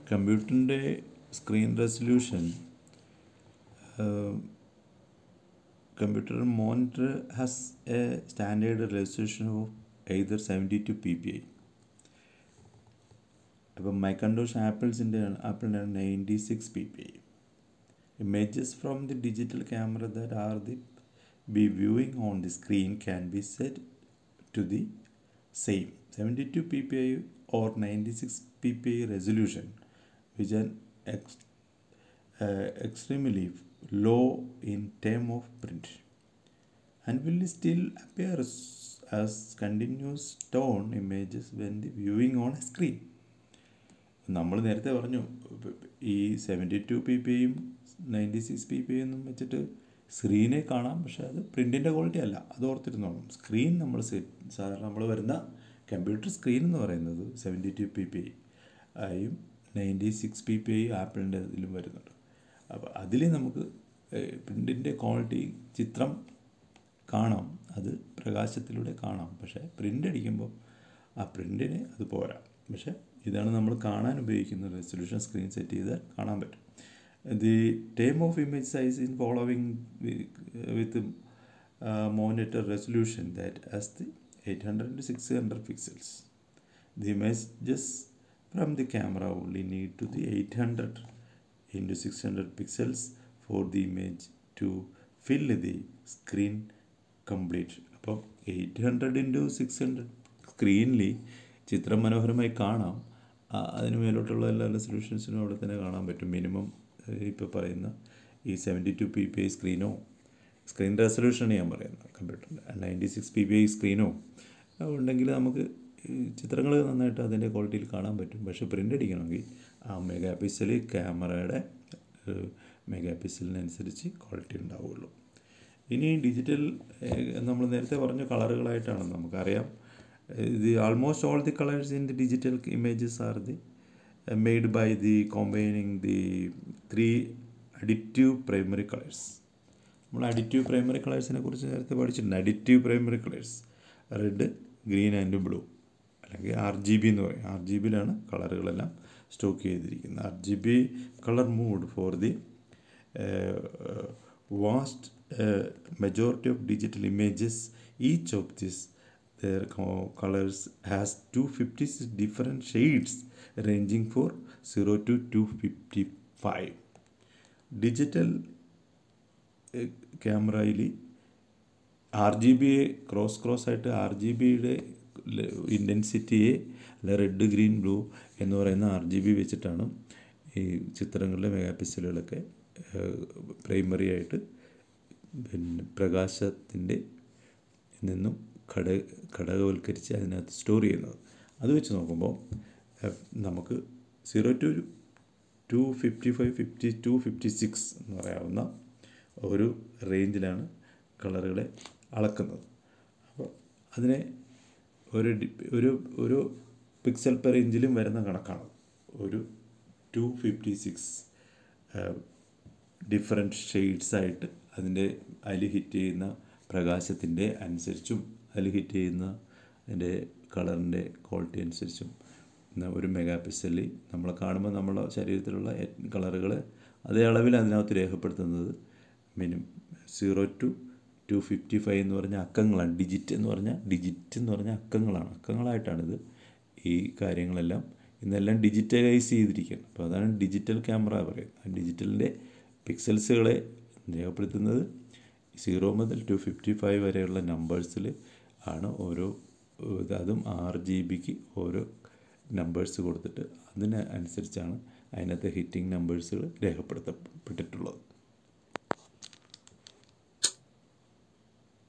കമ്പ്യൂട്ടറിൻ്റെ screen resolution computer monitor has a standard resolution of either seventy two P P I അപ്പം Macintosh ആപ്പിൾസിൻ്റെ ആപ്പിളിൻ്റെ ninety six P P I images from the digital camera that are the be viewing on the screen can be set to the same seventy two P P I or ninety six P P I resolution which an ex extremely low in term of print and will still appear as, as continuous tone images when the viewing on a screen നമ്മൾ നേരത്തെ പറഞ്ഞു ഈ seventy two P P ഐയും ninety six P P എന്നും വെച്ചിട്ട് സ്ക്രീനെ കാണാം പക്ഷേ അത് പ്രിൻറ്റിൻ്റെ ക്വാളിറ്റി അല്ല അത് ഓർത്തിരുന്നോളും സ്ക്രീൻ നമ്മൾ സാധാരണ നമ്മൾ വരുന്ന കമ്പ്യൂട്ടർ സ്ക്രീൻ എന്ന് പറയുന്നത് seventy two P P I ആയും ninety six P P I ആപ്പിളിൻ്റെ ഇതിലും വരുന്നുണ്ട് അപ്പോൾ അതിൽ നമുക്ക് പ്രിൻറ്റിൻ്റെ ക്വാളിറ്റി ചിത്രം കാണാം അത് പ്രകാശത്തിലൂടെ കാണാം പക്ഷേ പ്രിൻ്റ് അടിക്കുമ്പോൾ ആ പ്രിൻറ്റിന് അത് പോരാ പക്ഷേ ഇതാണ് നമ്മൾ കാണാൻ ഉപയോഗിക്കുന്ന റെസൊല്യൂഷൻ സ്ക്രീൻ സെറ്റ് ചെയ്താൽ കാണാൻ പറ്റും the time of image size in following with monitor resolution that as the eight hundred to six hundred pixels the images from the camera only need to the eight hundred into 600 pixels for the image to fill the screen complete അപ്പം eight hundred into six hundred സ്ക്രീനിൽ ചിത്രം മനോഹരമായി കാണാം അതിന് മേലോട്ടുള്ള എല്ലാ റെസൊല്യൂഷൻസിനും അവിടെ തന്നെ കാണാൻ പറ്റും മിനിമം ഇപ്പോൾ പറയുന്ന ഈ seventy two P P I സ്ക്രീനോ സ്ക്രീൻ റെസൊല്യൂഷനാണ് ഞാൻ പറയുന്നത് കമ്പ്യൂട്ടറിൻ്റെ ninety six P P I സ്ക്രീനോ ഉണ്ടെങ്കിൽ നമുക്ക് ചിത്രങ്ങൾ നന്നായിട്ട് അതിൻ്റെ ക്വാളിറ്റിയിൽ കാണാൻ പറ്റും പക്ഷേ പ്രിൻ്റ് അടിക്കണമെങ്കിൽ ആ മെഗാ പിക്സൽ ക്യാമറയുടെ മെഗാ പിക്സലിനനുസരിച്ച് ക്വാളിറ്റി ഉണ്ടാവുകയുള്ളൂ ഇനി ഡിജിറ്റൽ നമ്മൾ നേരത്തെ പറഞ്ഞ കളറുകളായിട്ടാണ് നമുക്കറിയാം ഇത് almost all the colours in the digital images are the made by the combining the three additive primary colours നമ്മൾ അഡിറ്റീവ് പ്രൈമറി കളേഴ്സിനെ കുറിച്ച് നേരത്തെ പഠിച്ചിട്ടുണ്ട് additive primary colours red green and blue അല്ലെങ്കിൽ ആർ ജി ബി എന്ന് പറയും R G ബിയിലാണ് കളറുകളെല്ലാം സ്റ്റോക്ക് ചെയ്തിരിക്കുന്നത് R G B colour mode for the vast majority of digital images each of this their colours has two fifty six different shades ranging for zero to two fifty five digital ക്യാമറയിൽ R G ബിയെ cross cross ആയിട്ട് R G ബിയുടെ ഇൻറ്റൻസിറ്റിയെ അല്ല red green blue എന്ന് പറയുന്ന R G B വെച്ചിട്ടാണ് ഈ ചിത്രങ്ങളിലെ മെഗാ പിക്സലുകളൊക്കെ പ്രൈമറി ആയിട്ട് പിന്നെ പ്രകാശത്തിൻ്റെ നിന്നും ഘട ഘടകവൽക്കരിച്ച് അതിനകത്ത് സ്റ്റോർ ചെയ്യുന്നത് അത് വെച്ച് നോക്കുമ്പോൾ നമുക്ക് zero to two fifty five fifty two fifty six എന്ന് പറയാവുന്ന ഒരു റേഞ്ചിലാണ് കളറുകളെ അളക്കുന്നത് അപ്പോൾ അതിനെ ഒരു ഒരു ഒരു പിക്സൽ പെർ ഇഞ്ചിലും വരുന്ന കണക്കാണ് ഒരു ടു ഫിഫ്റ്റി സിക്സ് ഡിഫറെൻറ്റ് ഷെയ്ഡ്സായിട്ട് അതിൻ്റെ അതിൽ ഹിറ്റ് ചെയ്യുന്ന പ്രകാശത്തിൻ്റെ അനുസരിച്ചും അതിൽ ഹിറ്റ് ചെയ്യുന്ന അതിൻ്റെ കളറിൻ്റെ ക്വാളിറ്റി അനുസരിച്ചും ഒരു മെഗാ പിക്സലിൽ നമ്മൾ കാണുമ്പോൾ നമ്മുടെ ശരീരത്തിലുള്ള കളറുകൾ അതേ അളവിൽ അതിനകത്ത് രേഖപ്പെടുത്തുന്നത് minimum zero to two fifty five എന്ന് പറഞ്ഞ അക്കങ്ങളാണ് ഡിജിറ്റ് എന്ന് പറഞ്ഞാൽ ഡിജിറ്റ് എന്ന് പറഞ്ഞ അക്കങ്ങളാണ് അക്കങ്ങളായിട്ടാണിത് ഈ കാര്യങ്ങളെല്ലാം ഇന്നെല്ലാം ഡിജിറ്റലൈസ് ചെയ്തിരിക്കുകയാണ് അപ്പോൾ അതാണ് ഡിജിറ്റൽ ക്യാമറ പറയുന്നത് ഡിജിറ്റലിൻ്റെ പിക്സൽസുകളെ രേഖപ്പെടുത്തുന്നത് സീറോ മുതൽ ടു ഫിഫ്റ്റി ഫൈവ് വരെയുള്ള നമ്പേഴ്സിൽ ആണ് ഓരോ അതും ആറ് ജി ബിക്ക് ഓരോ നമ്പേഴ്സ് കൊടുത്തിട്ട് അതിന് അനുസരിച്ചാണ് അതിനകത്തെ ഹിറ്റിംഗ് നമ്പേഴ്സുകൾ രേഖപ്പെടുത്തപ്പെട്ടിട്ടുള്ളത്